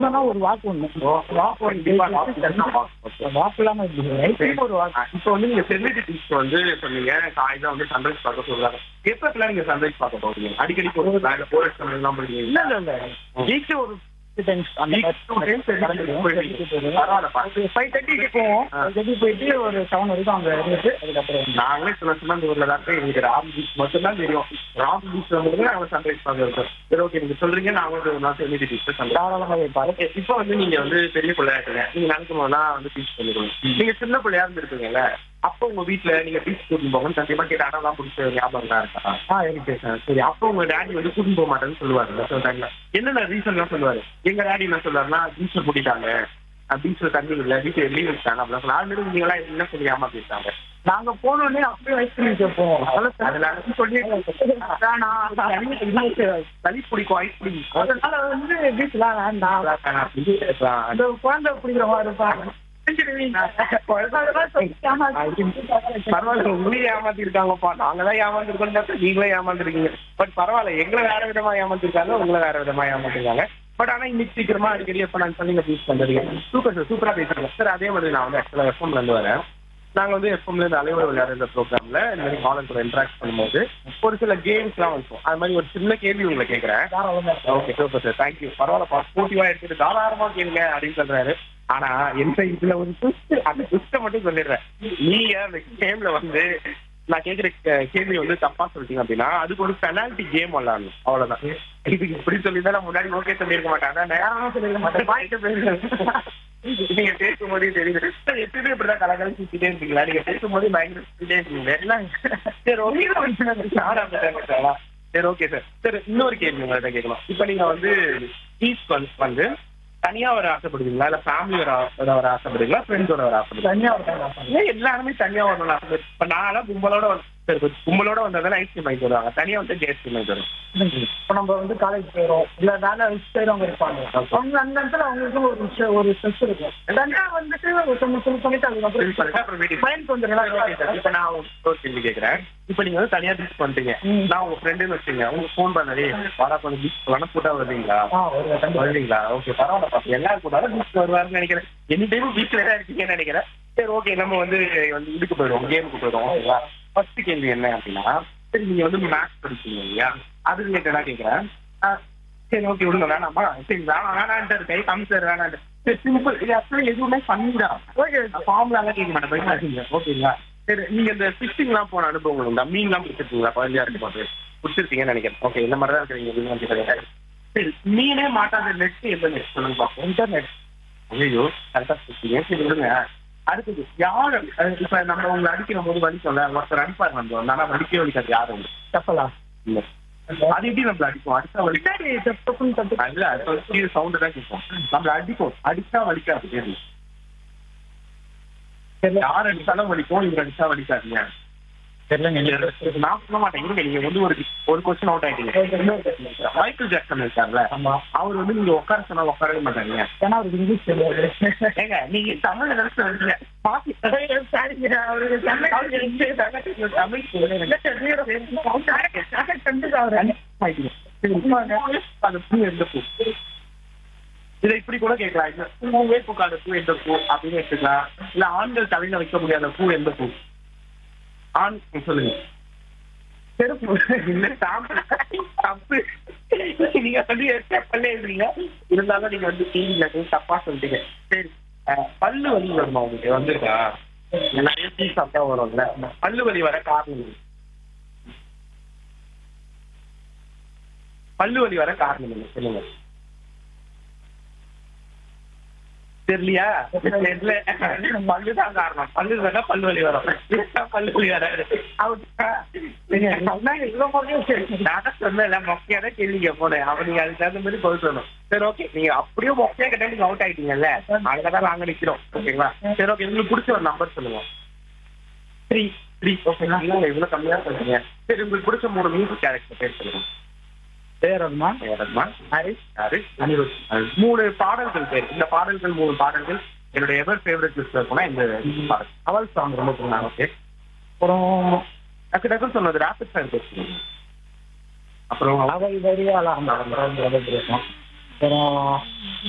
இல்லைன்னா ஒரு வாக்கு ஒண்ணு வாக்கு கண்டிப்பா வாக்கு இல்லைன்னா வாக்கு. Okay. வாக்கு இல்லாம எப்படி ஒரு வாக்கு இப்போ வந்து நீங்க சென்னிட்டி டீச் வந்து சொன்னீங்க காலையில வந்து சன்ரைஸ் பார்க்க சொல்றாங்க எப்ப நீங்க சன்ரைஸ் பார்க்க போறீங்க அடிக்கடி போறீங்களா இல்ல போர் எல்லாம் பண்ணுவீங்க இல்ல இல்ல இல்ல வீக்லி ஒரு டைம்ஸ் அந்த Week two times பரவாயில்ல, ஃபைவ் தேர்ட்டிக்கு போவோம் ஃபைவ் தேர்ட்டி போயிட்டு ஒரு செவன் வரைக்கும் அங்க இருந்துட்டு அதுக்கப்புறம் நாங்களே சில சின்ன இந்த ஊர்ல தான் இருக்கோம். எங்களுக்கு ராம் பீச் மட்டும் தான் தெரியும் ராம் பீச் வந்து நாங்க சன்ரைஸ் பார்க்க இருக்கோம் சரி ஓகே நீங்க சொல்றீங்க நாங்க வந்து ஒரு நாள் சென்னிட்டி டீச் சன்ரைஸ் தாராளமாக வைப்பாரு ஓகே இப்போ வந்து நீங்க வந்து பெரிய பிள்ளையா இருக்கீங்க நீங்க நினைக்கும் போதெல்லாம் வந்து டீச் பண்ணிக்கணும் நீங்க சின்ன பிள்ளையா இருந்திருக்கீங்கல்ல அப்போ உங்க வீட்ல நீங்க டீச் கூட்டிட்டு போகணும் சத்தியமா கேட்ட அடலாம் பிடிச்ச ஞாபகம் தான் இருக்கா ஆ இருக்கு ஆ, சரி அப்போ உங்க டேடி வந்து கூட்டிட்டு போக மாட்டேன்னு சொல்லுவாரு சில டைம்ல என்னென்ன ரீசன் சொல்லுவாரு எங்க டேடி என்ன சொல்லுவாருன்னா பீச்ல கூட்டிட்டாங்க பீச்ல தண்ணி இல்ல வீட்டுல லீவ் வச்சுட்டாங்க அப்படின்னு சொல்லி ஆல்ரெடி நீங்க எல்லாம் என்ன சொல்லி ஏமாத்திட்டாங்க நாங்க போனோடனே அப்படியே ஐஸ்கிரீம் கேட்போம் அதுல சொல்லி சளி பிடிக்கும் ஐஸ் பிடிக்கும் அதனால வந்து பீச்லாம் வேண்டாம் அப்படின்னு கேட்கலாம். அந்த குழந்தை பிடிக்கிற மாதிரி இருப்பாங்க பரவாயில்ல உங்களையும் ஏமாத்தி இருக்காங்கப்பா நாங்க தான் ஏமாந்துருக்கோம் நீங்களே ஏமாந்துருக்கீங்க பட் பரவாயில்ல எங்களை வேற விதமா ஏமாத்திருக்காங்க உங்களை வேற விதமா ஏமாத்திருக்காங்க பட் ஆனா இன்னைக்கு சீக்கிரமா அடிக்கடி எப்ப நான் சொன்னீங்க பீச் பண்றீங்க சூப்பர் சார் சூப்பரா பேசுறேன் சார் அதே மாதிரி நான் வந்து ஆக்சுவலா எஃப்எம்ல இருந்து வரேன் நாங்க வந்து எஃப்எம்ல இருந்து அலைவர விளையாடுற இந்த ப்ரோக்ராம்ல இந்த மாதிரி காலர் கூட இன்ட்ராக்ட் பண்ணும்போது ஒரு சில கேம்ஸ் எல்லாம் இருக்கும் அது மாதிரி ஒரு சின்ன கேள்வி உங்களை கேட்கறேன் ஓகே சூப்பர் சார் தேங்க்யூ பரவாயில்ல ஸ்போர்ட்டிவா எடுத்துட்டு தாராளமா கேளுங்க அப்படின்னு சொல்றாரு ஆனா என்ன இதுல ஒரு ட்விஸ்ட் அந்த ட்விஸ்ட மட்டும் சொல்லிடுறேன் நீங்க அந்த கேம்ல வந்து நான் கேக்குற கே- கேள்வி வந்து தப்பா சொல்லிட்டீங்க அப்படின்னா அதுக்கு ஒரு பெனால்டி கேம் விளாடணும் அவ்வளவுதான் இதுக்கு இப்படி சொல்லி நான் முன்னாடி ஓகே சொல்லியிருக்க மாட்டாங்க நேரமா சொல்லியிருக்க மாட்டேன் பாயிண்ட் பேசுறேன் நீங்க பேசும்போதே தெரியுது சார் எப்பயுமே இப்படிதான் கலகலம் சுத்திட்டே இருக்கீங்களா நீங்க பேசும்போதே பயங்கர சுத்திட்டே இருக்கீங்க எல்லாம் சரி ஓகே நானும் அப்படிதாங்க சார். சரி ஓகே சார் சார் இன்னொரு கேள்வி உங்கள்கிட்ட கேட்கலாம் இப்போ நீங்க வந்து பீச் வந்து தனியா வர ஆசைப்படுவீங்களா இல்ல ஃபேமிலி வர ஆ- வர ஆசைப்படுவீங்களா ஃப்ரெண்ட்ஸோட வர ஆசைப்படுவீங்களா தனியா ஒரு ஏன் எல்லாருமே தனியா வரணும் ஆசைப்படு இப்ப நான்லாம் கும்பலோட வந்து சரி, இப்ப கும்பலோட வந்ததால ஐஸ்கிரீம் வாங்கி தருவாங்க தனியா வந்து ஐஸ்கிரீம் வாங்கி தருவாங்க இப்போ நம்ம வந்து காலேஜ் போயிடும் இல்ல வேலை செய்யறவங்க இருப்பாங்க அவங்க அந்த இடத்துல அவங்களுக்கு ஒரு விஷயம் ஒரு ஸ்ட்ரெஸ் இருக்கும் தனியா வந்துட்டு ஒருத்தவங்க சொல்லி பண்ணிட்டு சரி, அதுக்கப்புறம் சொல்லுங்க, அப்புறம் வீட்டுக்கு மைண்ட் கொஞ்சம் relax ஓகே சார். இப்ப நான் ஒரு கேள்வி கேக்குறேன் இப்ப நீங்க வந்து தனியா பீச் பண்ணிட்டீங்க ம். நான் உங்க ஃப்ரெண்டுன்னு வச்சுங்க உங்களுக்கு ஃபோன் பண்ணதே வாடா கொஞ்சம் பீச் போனா கூட்டா வருவீங்களா ஆ ஒரு கண்டிப்பா வருவீங்களா ஓகே பரவாயில்ல பாப்பா எல்லாரும் கூட பீச் வருவாருன்னு நினைக்கிறேன் எனி டைம் பீச்ல தான் இருக்கீங்கன்னு நினைக்கிறேன் சரி ஓகே நம்ம வந்து வந்து இதுக்கு போயிடுவோம் கேமுக்கு போயிடுவோம் ஓகேவா ஃபர்ஸ்ட் கேள்வி என்ன அப்படின்னா சரி நீங்க வந்து மேத்ஸ் படிச்சீங்க இல்லையா அது ரிலேட்டடா கேட்கிறேன் ஆ, சரி ஓகே விடுங்க வேணாமா சரி வேணாம் வேணான்ட்டு கை காமிச்சார் வேணான்ட்டு சரி சிம்பிள் இது ஆக்சுவலி எதுவுமே பண்ணிதான் ஓகே ஃபார்முலாலாம் கேட்க மாட்டேன் பயமா ஓகேங்களா சரி நீங்க இந்த ஃபிஷிங்லாம் போன அனுபவம் உண்டா மீன்லாம் பிடிச்சிருக்கீங்களா குழந்தையா இருக்கும் போது பிடிச்சிருக்கீங்கன்னு நினைக்கிறேன் ஓகே இந்த மாதிரி தான் இருக்கிறீங்க மீன் வந்து கிடையாது சரி மீனே மாட்டாத நெட் எந்த நெட் சொல்லுங்க பார்ப்போம் இன்டர்நெட் ஐயோ கரெக்டா சொல்றீங்க சரி விடுங்க அடுத்தது யார் அஹ் இப்ப நம்ம உங்களை அடிக்கிற போது வலிக்கும்ல ஒருத்தர் அடிப்பார் நம்ம ஆனா வலிக்கவே வலிக்காது யாரும் வந்து. தப்பலா இல்ல அது எப்படி நம்மள அடிக்கும் அடிச்சா வலிக்கும் பின்னாடி தப்புன்னு தப்பு அதுல சவுண்ட் தான் கேட்கும் நம்மள அடிக்கும் அடிச்சா வலிக்காது கேள்வி தெரியல யார் அடிச்சாலும் வலிக்கும் இவர் அடிச்சா வலிக்காதுங்க தெரியலங்க நான் சொல்ல மாட்டேன் இருங்க நீங்க வந்து ஒரு ஒரு கொஸ்டின் அவுட் ஆயிட்டீங்க மைக்கேல் ஜாக்சன் இருக்கார்ல ஆமா அவர் வந்து நீங்க உட்கார சொன்னா உட்காரவே மாட்டாங்க ஏன்னா அவருக்கு இங்கிலீஷ் தெரியாது ஏங்க நீங்க தமிழ் நினைச்சு வரீங்க பாக்கி சரிங்க அவருக்கு தமிழ் அவருக்கு இங்கிலீஷ் தமிழ் கண்டிப்பா அவர் அந்த பூ எந்த பூ இதை இப்படி கூட கேட்கலாம் இந்த பூவே பூக்காத பூ எந்த பூ அப்படின்னு எடுத்துக்கலாம் இல்ல ஆண்கள் தலையில வைக்க முடியாத பூ எந்த பூ ஆண் சொல்லுங்க செருப்பு இல்ல சாம்பல் தப்பு நீங்க வந்து பண்ணே இருக்கீங்க இருந்தாலும் நீங்க வந்து டிவில தப்பா சொல்லிட்டீங்க சரி அஹ், பல்லு வலி வருமா உங்களுக்கு வந்துருக்கா நிறைய டீ சாப்பிட்டா வரும்ல பல்லு வலி வர காரணம் என்ன? பல்லு வலி வர காரணம் என்ன சொல்லுங்க தெரியலையா தெரியல பல்லு தான் காரணம் பல்லு வேணா பல்லு வலி வரும் இல்லைன்னா பல்லு வலி வராது அவுட்டா? நீங்க சொன்னாங்க இவ்வளவு மொக்கையா கேள்வி. நான் தான் சொன்னேன்ல, மொக்கையா தான் கேள்வி கேட்போனேன். அப்ப நீங்க அதுக்கு தகுந்த மாதிரி பதில் சொல்லணும். சரி ஓகே நீங்க அப்படியே மொக்கையா கேட்டா நீங்க அவுட் ஆயிட்டீங்கல்ல அங்கதான் நாங்க நிக்கிறோம் ஓகேங்களா சரி ஓகே உங்களுக்கு பிடிச்ச ஒரு நம்பர் சொல்லுங்க த்ரீ த்ரீ ஓகேங்களா இல்ல இவ்வளவு கம்மியா சொல்றீங்க சரி உங்களுக்கு பிடிச்ச மூணு மியூசிக் கேரக்டர் பேர் சொல்லுங்க பேர் ரஹ்மான் ரஹ்மான், ஹாரிஸ், யாரு? அனிருத். மூணு பாடல்கள் பேர் இந்த பாடல்கள் மூணு பாடல்கள் என்னோட எவர் ஃபேவரட் லிஸ்ட்ல இருக்கும்னா இந்த பாடல் அவள் சாங் ரொம்ப பிடிக்கும் ஓகே அப்புறம் டக்கு டக்குன்னு சொன்னது ராபிட் ஃபயர் பேசுறீங்க அப்புறம் அவள் வரியால அந்த ரொம்ப பிடிக்கும் அப்புறம்